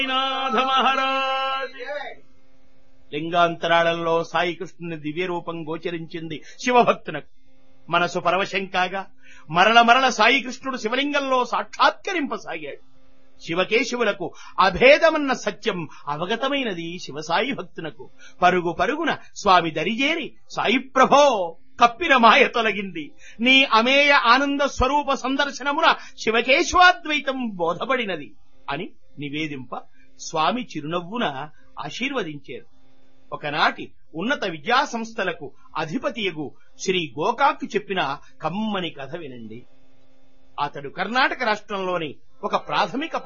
నాథ మహారాజ్ లింగాంతరాళంలో సాయి కృష్ణుని దివ్య రూపం గోచరించింది శివభక్తునకు మనసు పరవశం కాగా మరల మరల సాయి కృష్ణుడు శివలింగంలో సాక్షాత్కరింపసాగాడు శివకేశవులకు అభేదమన్న సత్యం అవగతమైనది శివసాయి భక్తునకు పరుగు పరుగున స్వామి దరిజేరి సాయి ప్రభో కప్పిన మాయ తొలగింది నీ అమేయ ఆనంద స్వరూప సందర్శనమున శివకేశవాద్వైతం బోధపడినది అని నివేదింప స్వామి చిరునవ్వున ఆశీర్వదించారు ఒకనాటి ఉన్నత విద్యా సంస్థలకు అధిపతియగు శ్రీ గోకాక్ చెప్పిన కమ్మని కథ వినండి అతడు కర్ణాటక రాష్ట్రంలోని ఒక ప్రాథమిక